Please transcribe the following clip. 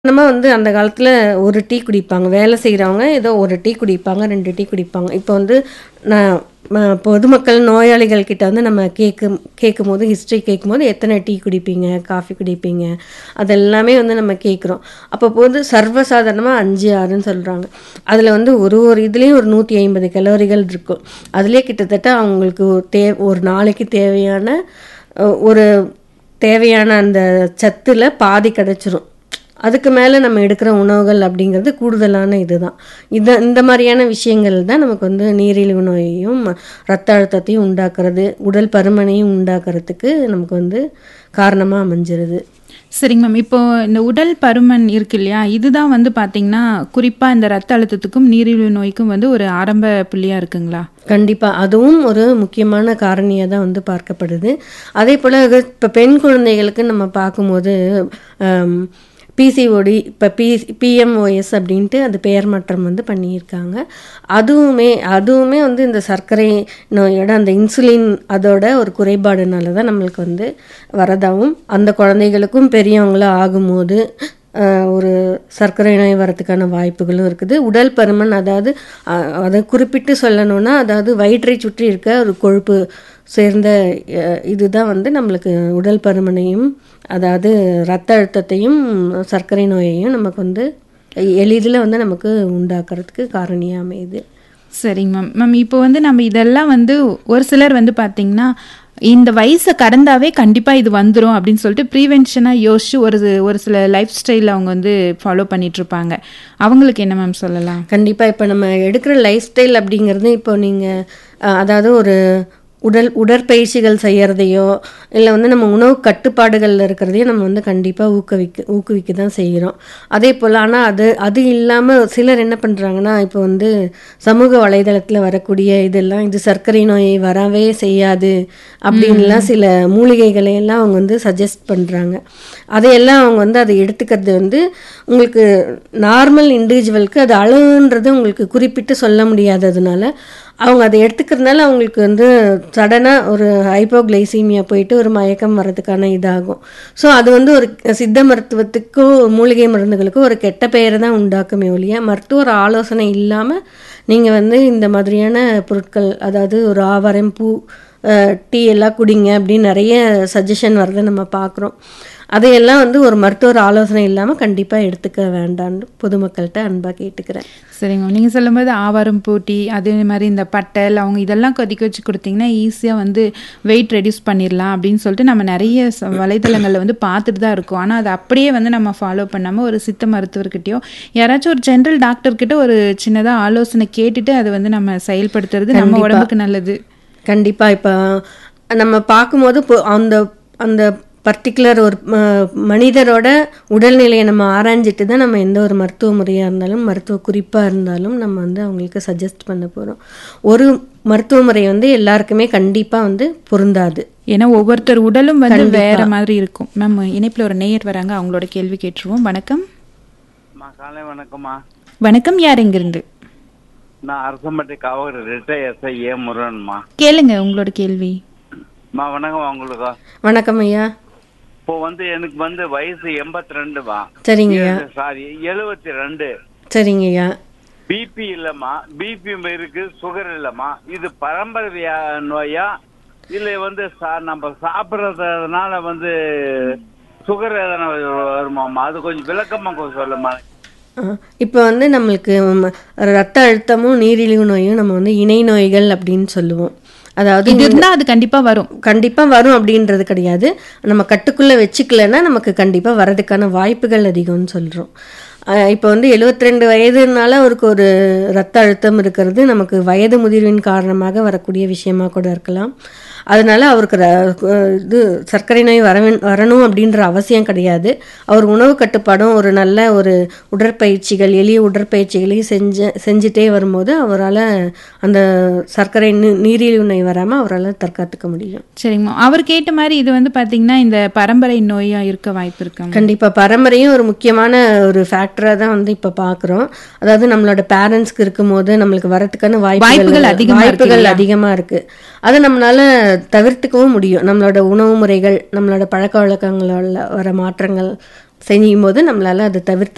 நம்ம வந்து அந்த காலத்துல ஒரு டீ குடிப்பாங்க. வேலை செய்றவங்க ஏதோ ஒரு டீ குடிப்பாங்க, 2 டீ குடிப்பாங்க. இப்போ வந்து நான் ம பொதுமக்கள் நோயாளிகள் கிட்ட வந்து நம்ம கேக்கும் கேட்கும்போது ஹிஸ்ட்ரி கேட்கும்போது எத்தனை டீ குடிப்பீங்க? காஃபி குடிப்பீங்க? அதெல்லாமே வந்து நம்ம கேட்குறோம். அப்போ வந்து சர்வசாதாரணமா 5, 6ன்னு சொல்றாங்க. அதுல வந்து ஒரு ஒரு இதுலயும் ஒரு 150 கலோரிகள் இருக்கும். அதிலயே கிட்டத்தட்ட அவங்களுக்கு தே ஒரு நாளைக்கு தேவையான அ ஒரு தேவையான அந்த சத்துல பாதி கிடைச்சிரும். அதுக்கு மேல நம்ம எடுக்கிற உணவுகள் அப்படிங்கிறது கூடுதலான இதுதான். இத இந்த மாரியான விஷயங்கள் தான் நமக்கு வந்து நீரிழிவு நோயையும், ரத்த அழுத்தத்தையும் உண்டாக்குறது, உடல் பருமனையும் உண்டாக்குறதுக்கு நமக்கு வந்து காரணமா அமைஞ்சிருது. சரிங்க மேம். இப்போ இந்த உடல் பருமன் இருக்கு இல்லையா? இதுதான் வந்து பார்த்தீங்கன்னா, குறிப்பா இந்த ரத்த அழுத்தத்துக்கும், நீரிழிவு நோய்க்கும் வந்து ஒரு ஆரம்ப புள்ளியா இருக்குங்களா? கண்டிப்பா. அதுவும் ஒரு முக்கியமான காரணியா தான் வந்து பார்க்கப்படுது. அதேபோல இப்ப பெண் குழந்தைகளுக்கு நம்ம பார்க்கும்போது, அம் பிசிஓடி இப்ப பி பிஎம்ஓஎஸ் அப்படின்ட்டு அது பெயர் மாற்றம் வந்து பண்ணியிருக்காங்க. அதுவுமே அதுவுமே வந்து இந்த சர்க்கரை நோயோட அந்த இன்சுலின் அதோட ஒரு குறைபாடுனால தான் நம்மளுக்கு வந்து வரதாவும், அந்த குழந்தைகளுக்கும் பெரியவங்களா ஆகும்போது அ ஒரு சர்க்கரை நோய் வரதுக்கான வாய்ப்புகளும் இருக்குது. உடல் பருமன் அதாவது அ அத குறிப்பிட்டு சொல்லணும்னா, அதாவது வயிற்றை சுற்றி இருக்க ஒரு கொழுப்பு சேர்ந்த அ இதுதான் வந்து நம்மளுக்கு உடல் பருமனையும், அதாவது ரத்த அழுத்தத்தையும், சர்க்கரை நோயையும் நமக்கு வந்து எளிதில வந்து நமக்கு உண்டாக்குறதுக்கு காரணியா அமையுது. சரிங்க மேம். மேம் இப்போ வந்து நம்ம இதெல்லாம் வந்து ஒரு சிலர் வந்து பார்த்தீங்கன்னா, இந்த வயச கடந்தாவே கண்டிப்பா இது வந்துரும் அப்படின்னு சொல்லிட்டு ப்ரிவென்ஷனா யோசிச்சு ஒரு ஒரு சில லைஃப் ஸ்டைல் அவங்க வந்து ஃபாலோ பண்ணிட்டுருப்பாங்க. அவங்களுக்கு என்ன மேம் சொல்லலாம்? கண்டிப்பா. இப்ப நம்ம எடுக்கிற லைஃப் ஸ்டைல் அப்படிங்கிறது இப்போ நீங்க அ அதாவது ஒரு உடல் உடற்பயிற்சிகள் செய்யறதையோ, இல்ல வந்து நம்ம உணவு கட்டுப்பாடுகள்ல இருக்கிறதையோ நம்ம வந்து கண்டிப்பா ஊக்குவிக்க ஊக்குவிக்க தான் செய்றோம். அதேபோல ஆனா அது அது இல்லாம சிலர் என்ன பண்றாங்கன்னா, இப்போ வந்து சமூக வலைதளத்துல வரக்கூடிய இதெல்லாம் இது சர்க்கரை நோயை வரவே செய்யாது அப்படின்லாம் சில மூலிகைகளை எல்லாம் அவங்க வந்து சஜெஸ்ட் பண்றாங்க. அதையெல்லாம் அவங்க வந்து அத எடுத்துக்கிறது வந்து உங்களுக்கு நார்மல் இண்டிவிஜுவலுக்கு அது அளவுன்றது உங்களுக்கு குறிப்பிட்டு சொல்ல முடியாததுனால, அவங்க அத எடுத்துக்கிறதுனால அவங்களுக்கு வந்து சடனா ஒரு ஹைப்போகிளைசீமியா போயிட்டு ஒரு மயக்கம் வரதுக்கான இதாகும். ஸோ அது வந்து ஒரு சித்த மருத்துவத்துக்கோ, மூலிகை மருந்துகளுக்கோ ஒரு கெட்ட பெயர தான் உண்டாக்குமே ஒழிய, மருத்துவர் ஆலோசனை இல்லாம நீங்க வந்து இந்த மாதிரியான பொருட்கள் அதாவது ஒரு ஆவாரம் பூ, அ டீ எல்லாம் குடிங்க அப்படின்னு நெறைய சஜஷன் வரத நம்ம பார்க்குறோம். அதையெல்லாம் வந்து ஒரு மருத்துவர் ஆலோசனை இல்லாம கண்டிப்பா எடுத்துக்க வேண்டான்னு பொதுமக்கள்ட்ட அன்பா கேட்டுக்கிறேன். சரிங்க மேம். நீங்க சொல்லும்போது ஆவாரம் பூ டீ, அதே மாரி இந்த பட்டை, லவங்க இதெல்லாம் கொதிக்க வச்சு குடுத்தீங்கன்னா, ஈஸியா வந்து வெயிட் ரெட்யூஸ் பண்ணிரலாம் அப்படின்னு சொல்லிட்டு நம்ம நெறைய ச வலைதளங்கள்ல வந்து பார்த்துட்டு தான் இருக்கோம். ஆனா, அத அப்படியே வந்து நம்ம ஃபாலோ பண்ணாம ஒரு சித்த மருத்துவர்கிட்டயோ, யாராச்சும் ஒரு ஜெனரல் டாக்டர் கிட்ட ஒரு சின்னதா ஆலோசனை கேட்டுட்டு அத வந்து நம்ம செயல்படுத்துறது நம்ம கண்டிப்பா. உடம்புக்கு நல்லது. கண்டிப்பா. இப்ப நம்ம பார்க்கும்போது இப்போ அந்த அந்த பர்ட்டிகுலர் ஒரு ம மனிதரோட உடல்நிலைய நம்ம ஆராய்ஞ்சிட்டு தான் நம்ம எந்த ஒரு மருத்துவ முறையா இருந்தாலும், மருத்துவ குறிப்பா இருந்தாலும் நம்ம வந்து அவங்களுக்கு சஜெஸ்ட் பண்ண போறோம். ஒரு மருத்துவ முறை வந்து எல்லாருக்குமே கண்டிப்பா வந்து பொருந்தாது. ஏன்னா ஒவ்வொருத்தர் உடலும் வந்து கண்டிப்பா. வேற மாதிரி இருக்கும். மேம் இணைப்புல ஒரு நேயர் வராங்க. அவங்களோட கேள்வி கேட்டுருவோம். வணக்கம். அம்மா காலை வணக்கம்மா வணக்கம். யார் எங்கிருந்து? நான் அரசம்பட்டி காவல் ரிட்டையர் எஸ்ஐ ஏ முருகன்மா கேளுங்க உங்களோட கேள்வி. அம்மா வணக்கம் உங்களுக்கு வணக்கம் ஐயா. இப்போ வந்து எனக்கு வந்து வயசு எண்பத்தி ரெண்டுமா சரிங்கய்யா. சாரி எழுபத்தி ரெண்டு சரிங்கய்யா. பிபி இல்லம்மா பிபி இருக்கு சுகர் இல்லம்மா இது பரம்பரை வியா- நோயா இல்ல வந்து சா- நம்ம சாப்பிட்றதுனால வந்து சுகர் எதனா வருமாம்மா அது கொஞ்சம் விளக்கமா கொஞ்சம் சொல்லுமா ஆ, இப்போ வந்து நம்மளுக்கு ம- ரத்த அழுத்தமும், நீரிழிவு நோயும் நம்ம வந்து இணை நோய்கள் அப்படின்னு சொல்லுவோம். அதாவது இது இருந்தா அது கண்டிப்பா வரும். கண்டிப்பா வரும் அப்படின்றது கிடையாது. நம்ம கட்டுக்குள்ள வச்சுக்கலன்னா நமக்கு கண்டிப்பா வரதுக்கான வாய்ப்புகள் அதிகம்னு சொல்றோம். அ இப்போ வந்து 72 வயதுனால அவருக்கு ஒரு ரத்த அழுத்தம் இருக்கிறது நமக்கு வயது முதிர்வின் காரணமாக வரக்கூடிய விஷயமா கூட இருக்கலாம். அதனால அவருக்கு ர அ இது சர்க்கரை நோய் வரவேன் வரணும் அப்படின்ற அவசியம் கிடையாது. அவர் உணவு கட்டுப்பாடும், ஒரு நல்ல ஒரு உடற்பயிற்சிகள், எளிய உடற்பயிற்சிகளையும் செஞ்ச செஞ்சுட்டே வரும்போது அவரால அந்த சர்க்கரை நீ நீரிழிவு நோய் வராம அவரால தற்காத்துக்க முடியும். சரிங்க மேம். அவர் கேட்ட மாரி இது வந்து பார்த்தீங்கன்னா, இந்த பரம்பரை நோயா இருக்க வாய்ப்பு இருக்கா மேம்? கண்டிப்பா. பரம்பரையும் ஒரு முக்கியமான ஒரு ஃபேக்டரா தான் வந்து இப்ப பார்க்குறோம். அதாவது நம்மளோட பேரண்ட்ஸ்க்கு இருக்கும்போது நம்மளுக்கு வரதுக்கான வாய்ப்புகள் வாய்ப்புகள் அதிகமா இருக்கு வாய்ப்புகள் இல்லையா? அதிகமா இருக்கு. அத நம்மளால தவிர்த்துக்கவும் முடியும். நம்மளோட உணவு முறைகள், நம்மளோட பழக்கவழக்கங்கள்ல வர மாற்றங்கள் செய்யும்போது நம்மளால அத தவிர்த்து